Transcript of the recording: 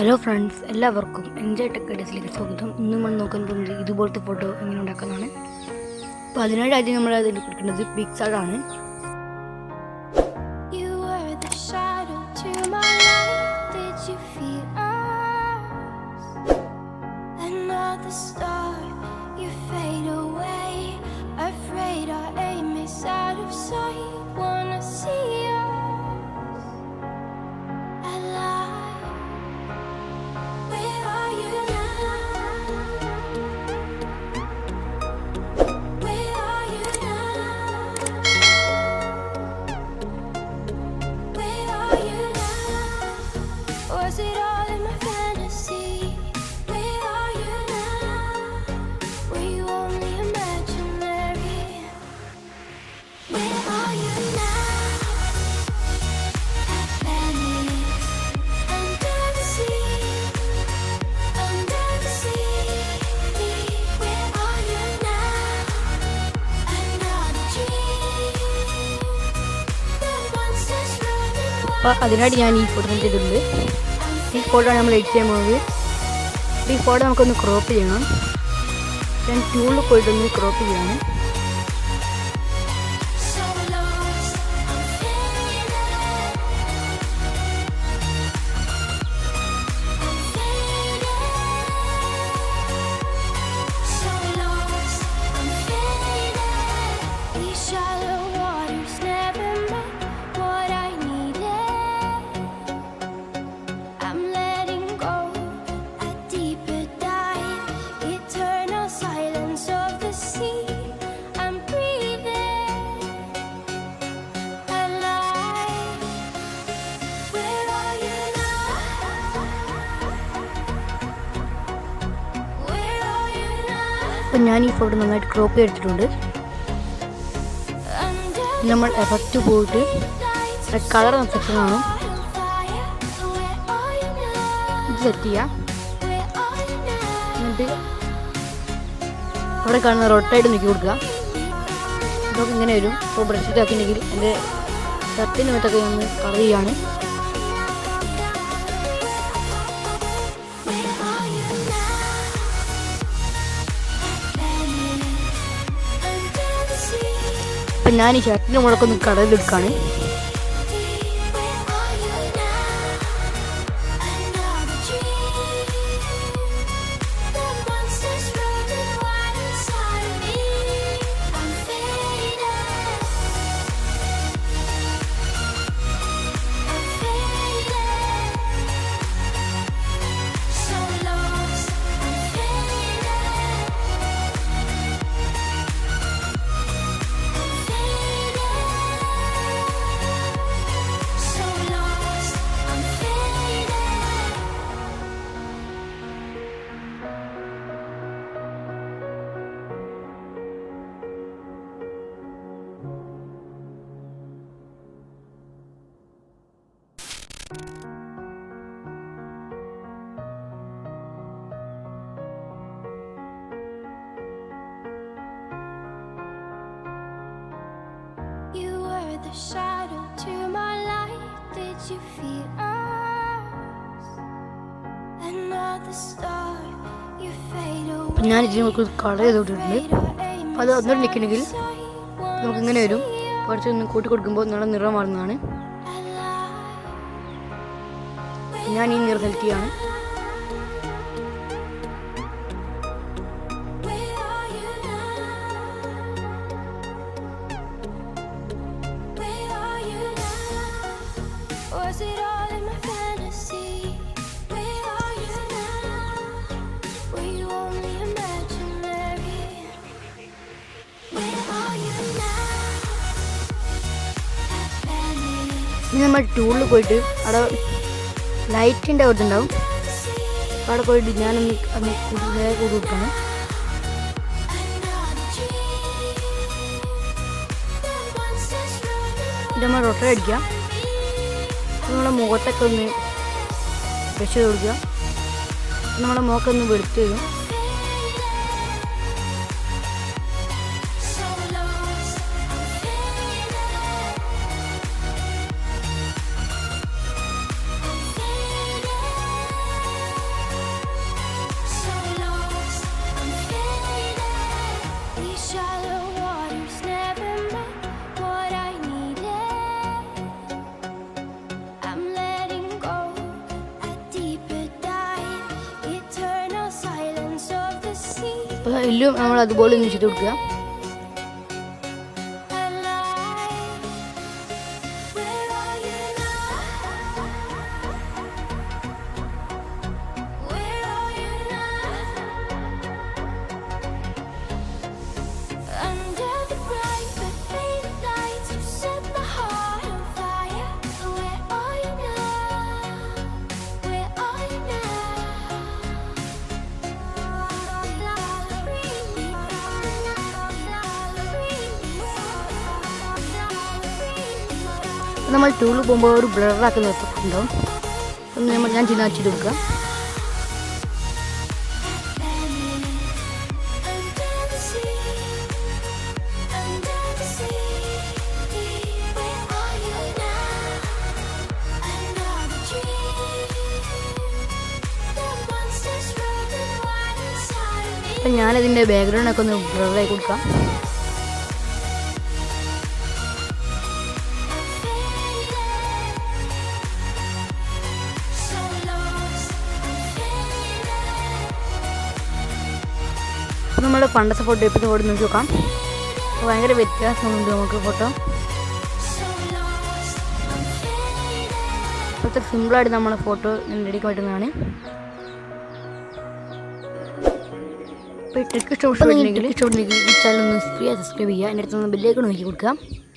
Hello friends എല്ലാവർക്കും enjoy tech ഐഡിയസിലേക്ക് സ്വാഗതം ഇന്ന് നമ്മൾ നോക്കാൻ പോകുന്നത് ഇതുപോലത്തെ ഫോട്ടോ എങ്ങനെ ഉണ്ടാക്കുന്നതാണ് അപ്പോൾ അതിനായിട്ട് നമ്മൾ അതിൽ കൊടുക്കുന്നത് പിക്സാർട്ടാണ് You were the shadow to my light. Did you feel us? Another star, you fade away. Afraid our aim is out of sight. Wanna see us alive? Where are you now? Where are you now? Where are you now? Was it all in my fantasy? Where are you now? Were you only imaginary? Where are you now? Atlantis, under the sea, under the sea. Where are you now? Another dream. The monsters running അപ്പോൾ അതിനായിട്ട് ഞാൻ ഈ photo select ചെയ്തിട്ടുണ്ട് ഈ photo ആണ് നമ്മൾ edit ചെയ്യാൻ പോകുന്നത് അപ്പോൾ ഈ ഫോട്ടോ നമുക്കൊന്ന് ക്രോപ്പ് ചെയ്യണം ഞാൻ ടൂളിൽ പോയിട്ടൊന്ന് ക്രോപ്പ് ചെയ്യാണ് So lost, I'm fading. I'm fading. So lost, I'm fading. These shallow waters never met what I needed. I'm letting go a deeper dive, eternal silence of the sea. I'm breathing alive. Where are you now? Where are you now? അപ്പോൾ ഞാൻ ഈ photo നന്നായിട്ട് crop ചെയ്തിട്ടുണ്ട് Under ഇനി നമ്മൾ effect പോയിട്ട് the colour section ആണ് fire. Where are you now? ഇത് സെറ്റ് ചെയ്യാം Where are you now? എന്നിട്ട് അവിടെ കാണുന്ന റൊട്ടായിട്ട് നോക്കി കൊടുക്കുക നമുക്ക് ഇങ്ങനെ വരും ഇപ്പോൾ ബ്രഷ് ആക്കിയിട്ടുണ്ടെങ്കിൽ എൻ്റെ ഷർട്ടിന് മറ്റൊക്കെ ഒന്ന് കളർ ചെയ്യാണ് Where are you now? Under the sea. അപ്പം ഞാൻ ഈ ഷർട്ടിൻ്റെ മുളക്കൊന്ന് കളർ ചെയ്തെടുക്കുകയാണ് Where are you now? Another dream. The monsters running wild inside of me. I'm fading. I'm fading. So lost. I'm fading. So lost, I'm fading. You were the shadow to my light. Did you feel us? Another star, you fade away. അപ്പം ഞാൻ ഇതിന് നമുക്ക് colour ചെയ്ത് കൊടുത്തിട്ടുണ്ട് അപ്പോൾ അത് ഒന്നും നിൽക്കണമെങ്കിൽ നമുക്ക് ഇങ്ങനെ വരും കുറച്ചൊന്ന് കൂട്ടി കൊടുക്കുമ്പോൾ നല്ല നിറം മാറുന്നതാണ് ഞാൻ ഈ നിറം സെലക്ട് ചെയ്യാണ് Where are you now? Where are you now? Was it all in my fantasy? Where are you now? Were you only imaginary? Where are you now? Atlantis, ഇനി നമ്മൾ ടൂളിൽ പോയിട്ട് അവിടെ ലൈറ്റിൻ്റെ അവിടെ ഉണ്ടാവും അപ്പോൾ അവിടെ പോയിട്ട് ഞാനൊന്ന് അന്ന് നേരെ കൂടി കൊടുക്കണം another dream. The monsters running ഇത് നമ്മൾ റൊട്ട അടിക്കാം അപ്പോൾ നമ്മളെ മുഖത്തൊക്കെ ഒന്ന് ബ്രഷ് ചെയ്ത് കൊടുക്കുക അപ്പോൾ നമ്മളെ മുഖമൊക്കെ ഒന്ന് വെളുത്ത് വരും So lost, I'm fading. I'm fading. അപ്പോൾ എല്ലാം നമ്മൾ അതുപോലെ ഒന്ന് ചെയ്ത് കൊടുക്കുക alive. Where are you now? Where are you now? Under the bright but faded lights, you set my heart on fire. Where are you now? Where are you now? നമ്മൾ ടൂളിൽ പോകുമ്പോൾ ഒരു ബ്ലറാക്കി നിർത്തിട്ടുണ്ടാവും ഒന്ന് നമ്മൾ ഞാൻ ചിന്ന വെച്ചിട്ട് കൊടുക്കുക Under the sea, under the sea, where are you now? Another dream. The monsters running wild inside of me. അപ്പം ഞാനതിൻ്റെ ബാക്ക്ഗ്രൗണ്ടൊക്കെ ഒന്ന് ബ്ലറായി കൊടുക്കാം So lost, I'm faded. അപ്പോൾ നമ്മുടെ പണ്ടത്തെ ഫോട്ടോ ഇപ്പോഴത്തെ ഫോട്ടോ നോക്കി നോക്കാം അപ്പോൾ ഭയങ്കര വ്യത്യാസമുണ്ട് നമുക്ക് photo So lost, I'm faded. അത്ര സിമ്പിളായിട്ട് നമ്മളെ ഫോട്ടോ റെഡിക്ക് പറ്റുന്നതാണ് അപ്പോൾ ഈ ട്രിക്ക് ഇഷ്ടപ്പെട്ടിട്ടുണ്ടെങ്കിൽ ഇഷ്ടപ്പെട്ടിട്ടുണ്ടെങ്കിൽ ഈ ചാനൽ ഒന്ന് ഫ്രീ സബ്സ്ക്രൈബ് ചെയ്യുക എൻ്റെ അടുത്ത് നിന്ന് ബെല്ലേക്ക് നോക്കി കൊടുക്കുക